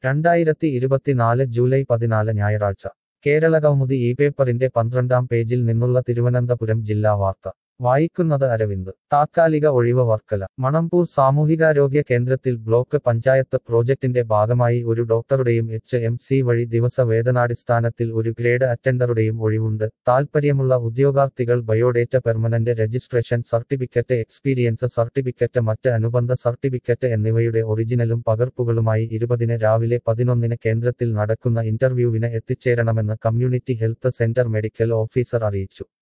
രണ്ടായിരത്തി ഇരുപത്തിനാല് ജൂലൈ പതിനാല് ഞായറാഴ്ച കേരള കൗമുദി ഈ പേപ്പറിന്റെ പന്ത്രണ്ടാം പേജിൽ നിന്നുള്ള തിരുവനന്തപുരം ജില്ലാ വാർത്ത വായിക്കുന്നത് അരവിന്ദ് താത്കാലിക ഒഴിവ് വർക്കല മണമ്പൂർ സാമൂഹികാരോഗ്യ കേന്ദ്രത്തിൽ ബ്ലോക്ക് പഞ്ചായത്ത് പ്രോജക്ടിന്റെ ഭാഗമായി ഒരു ഡോക്ടറുടെയും എച്ച് എം സി വഴി ദിവസ വേതനാടിസ്ഥാനത്തിൽ ഒരു ഗ്രേഡ് അറ്റൻഡറുടെയും ഒഴിവുണ്ട് താൽപ്പര്യമുള്ള ഉദ്യോഗാർത്ഥികൾ biodata permanent registration certificate experience certificate മറ്റ് അനുബന്ധ സർട്ടിഫിക്കറ്റ് എന്നിവയുടെ ഒറിജിനലും പകർപ്പുകളുമായി ഇരുപതിന് രാവിലെ പതിനൊന്നിന് കേന്ദ്രത്തിൽ നടക്കുന്ന ഇന്റർവ്യൂവിന് എത്തിച്ചേരണമെന്ന് community health centre medical officer അറിയിച്ചു